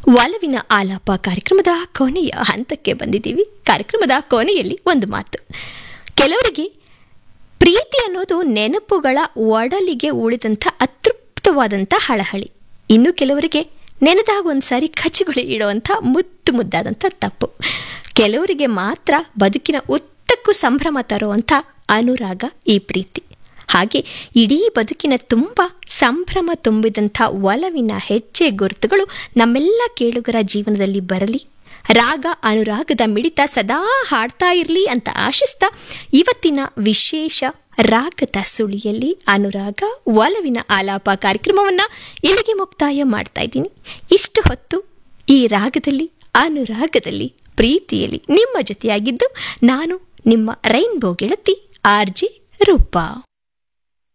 ಒಲವಿನ ಆಲಾಪ ಕಾರ್ಯಕ್ರಮದ ಕೊನೆಯ ಹಂತಕ್ಕೆ ಬಂದಿದ್ದೀವಿ ಕಾರ್ಯಕ್ರಮದ ಕೊನೆಯಲ್ಲಿ ಒಂದು ಮಾತು ಕೆಲವರಿಗೆ ಪ್ರೀತಿ ಅನ್ನೋದು ನೆನಪುಗಳ ಒಡಲಿಗೆ ಉಳಿದಂಥ ಅತೃಪ್ತವಾದಂಥ ಹಳಹಳಿ ಇನ್ನು ಕೆಲವರಿಗೆ ನೆನೆದಾಗ ಒಂದ್ಸಾರಿ ಕಚ್ಚಿಗುಳಿ ಇಡುವಂಥ ಮುದ್ದು ಮುದ್ದಾದಂಥ ತಪ್ಪು ಕೆಲವರಿಗೆ ಮಾತ್ರ ಬದುಕಿನ ಉದ್ದಕ್ಕೂ ಸಂಭ್ರಮ ತರುವಂಥ ಅನುರಾಗ ಈ ಪ್ರೀತಿ ಹಾಗೆ ಇಡೀ ಬದುಕಿನ ತುಂಬ ಸಂಭ್ರಮ ತುಂಬಿದಂಥ ಒಲವಿನ ಹೆಜ್ಜೆ ಗುರುತುಗಳು ನಮ್ಮೆಲ್ಲ ಕೇಳುಗರ ಜೀವನದಲ್ಲಿ ಬರಲಿ ರಾಗ ಅನುರಾಗದ ಮಿಡಿತ ಸದಾ ಹಾಡ್ತಾ ಇರಲಿ ಅಂತ ಆಶಿಸ್ತಾ ಇವತ್ತಿನ ವಿಶೇಷ ರಾಗದ ಸುಳಿಯಲ್ಲಿ ಅನುರಾಗ ಒಲವಿನ ಆಲಾಪ ಕಾರ್ಯಕ್ರಮವನ್ನು ಇಲ್ಲಿಗೆ ಮುಕ್ತಾಯ ಮಾಡ್ತಾ ಇದ್ದೀನಿ ಇಷ್ಟು ಹೊತ್ತು ಈ ರಾಗದಲ್ಲಿ ಅನುರಾಗದಲ್ಲಿ ಪ್ರೀತಿಯಲ್ಲಿ ನಿಮ್ಮ ಜೊತೆಯಾಗಿದ್ದು ನಾನು ನಿಮ್ಮ ರೈನ್ಬೋ ಗೆಳತಿ ಆರ್ ಜೆ ರೂಪಾ